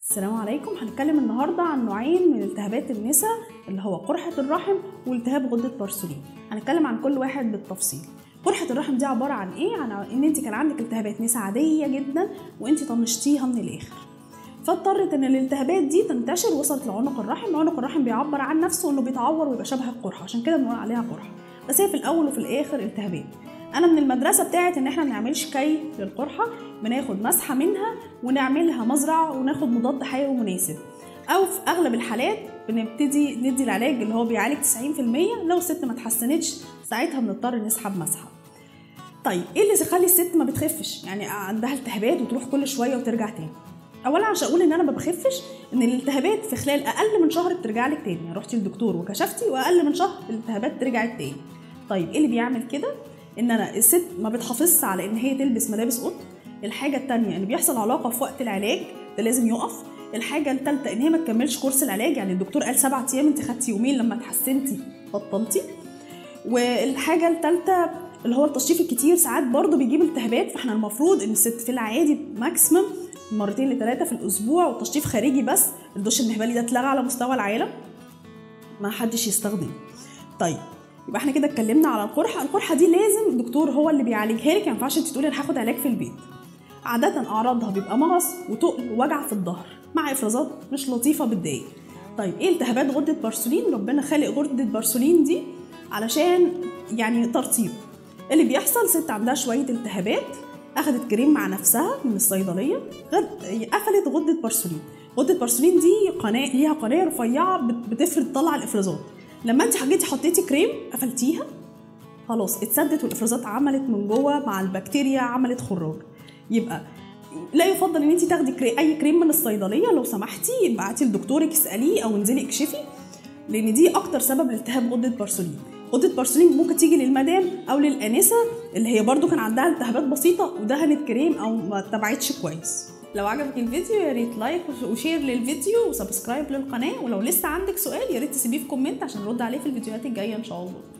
السلام عليكم هنتكلم النهارده عن نوعين من التهابات النساء اللي هو قرحة الرحم والتهاب غدة بارسولين هنتكلم عن كل واحد بالتفصيل قرحة الرحم دي عبارة عن ايه؟ عن ان انت كان عندك التهابات نساء عادية جدا وانت طنشتيها من الاخر فاضطرت ان الالتهابات دي تنتشر وصلت لعنق الرحم عنق الرحم بيعبر عن نفسه انه بيتعور ويبقى شبه القرحة عشان كده بنقول عليها قرحة بس هي في الاول وفي الاخر التهابات انا من المدرسه بتاعت ان احنا ما بنعملش كي للقرحه بناخد مسحه منها ونعملها مزرعه وناخد مضاد حيوي مناسب او في اغلب الحالات بنبتدي ندي العلاج اللي هو بيعالج 90% لو الست ما اتحسنتش ساعتها بنضطر نسحب مسحه طيب ايه اللي يخلي الست ما بتخفش يعني عندها التهابات وتروح كل شويه وترجع تاني اولا عشان اقول ان انا ما بخفش ان الالتهابات في خلال اقل من شهر بترجع لك تاني يعني رحتي للدكتور وكشفتي واقل من شهر الالتهابات رجعت تاني طيب ايه اللي بيعمل كده ان انا الست ما بتحافظش على ان هي تلبس ملابس قطن الحاجه التانية ان بيحصل علاقه في وقت العلاج ده لازم يقف الحاجه الثالثه ان هي ما تكملش كورس العلاج يعني الدكتور قال سبعة ايام انت خدتي يومين لما اتحسنتي بطلتي والحاجه الثالثه اللي هو التشطيف الكتير ساعات برضه بيجيب التهابات فاحنا المفروض ان الست في العادي ماكسيمم مرتين لثلاثه في الاسبوع والتشطيف خارجي بس الدش المهبلي ده اتلغى على مستوى العالم ما حدش يستخدمه طيب يبقى احنا كده اتكلمنا على القرحه القرحه دي لازم الدكتور هو اللي بيعالجها لك ما ينفعش انت تقولي انا هاخد علاج في البيت عاده اعراضها بيبقى مغص وتقل ووجع في الظهر مع افرازات مش لطيفه بتضايق طيب ايه التهابات غده بارسولين ربنا خالق غده بارسولين دي علشان يعني ترطيب اللي بيحصل ست عندها شويه التهابات اخدت كريم مع نفسها من الصيدليه قفلت غده بارسولين غده بارسولين دي قناه ليها قناه رفيعه بتفرد تطلع الافرازات لما انت جيتي حطيتي كريم قفلتيها خلاص اتسدت والافرازات عملت من جوه مع البكتيريا عملت خراج يبقى لا يفضل ان انت تاخدي كريم اي كريم من الصيدليه لو سمحتي ابعتي لدكتورك اساليه او انزلي اكشفي لان دي اكتر سبب لالتهاب غده بارسولين غده بارسولين ممكن تيجي للمدام او للانسه اللي هي برضو كان عندها التهابات بسيطه ودهنت كريم او ما اتبعتش كويس لو عجبك الفيديو يا ريت لايك وشير للفيديو وسبسكرايب للقناه ولو لسه عندك سؤال يا ريت تسيبيه في كومنت عشان نرد عليه في الفيديوهات الجايه ان شاء الله